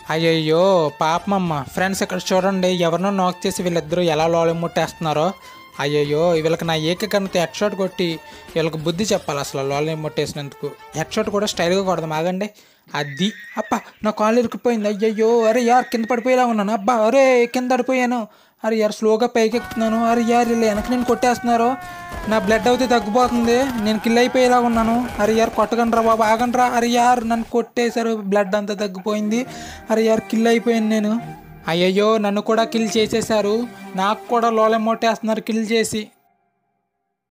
అయ్యయ్యో పాపమమ్మ ఫ్రెండ్స్ ఇక్కడ చూడండి ఎవరినో నాక్ చేసి వీళ్ళిద్దరూ ఎలా లోలి ముట్టేస్తున్నారో అయ్యయ్యో వీళ్ళకి నా ఏకకరణతో హెడ్ షాట్ కొట్టి వీళ్ళకి బుద్ధి చెప్పాలి అసలు లోలి ముట్టేసినందుకు హెడ్ షాట్ కూడా స్టైల్గా కొడదాం ఆగండి అది అబ్బా నా కాలు ఇరుక్కుపోయింది అయ్యయ్యో అరే యార్ కింద పడిపోయేలా ఉన్నాను అబ్బా అరే కింద పడిపోయాను అరే యార్ స్లోగా పైకి ఎక్కుతున్నాను అరే యార్ వీళ్ళు వెనక నేను కొట్టేస్తున్నారు నా బ్లడ్ అయితే తగ్గిపోతుంది నేను కిల్ అయిపోయేలా ఉన్నాను అరే యార్ కొట్టకండ్రా బాబు ఆగండ్రా అరే యార్ నన్ను కొట్టేశారు బ్లడ్ అంతా తగ్గిపోయింది అరే యార్ కిల్ అయిపోయాను నేను అయ్యయ్యో నన్ను కూడా కిల్ చేసేశారు నాకు కూడా లోలెమ్మొట్టేస్తున్నారు కిల్ చేసి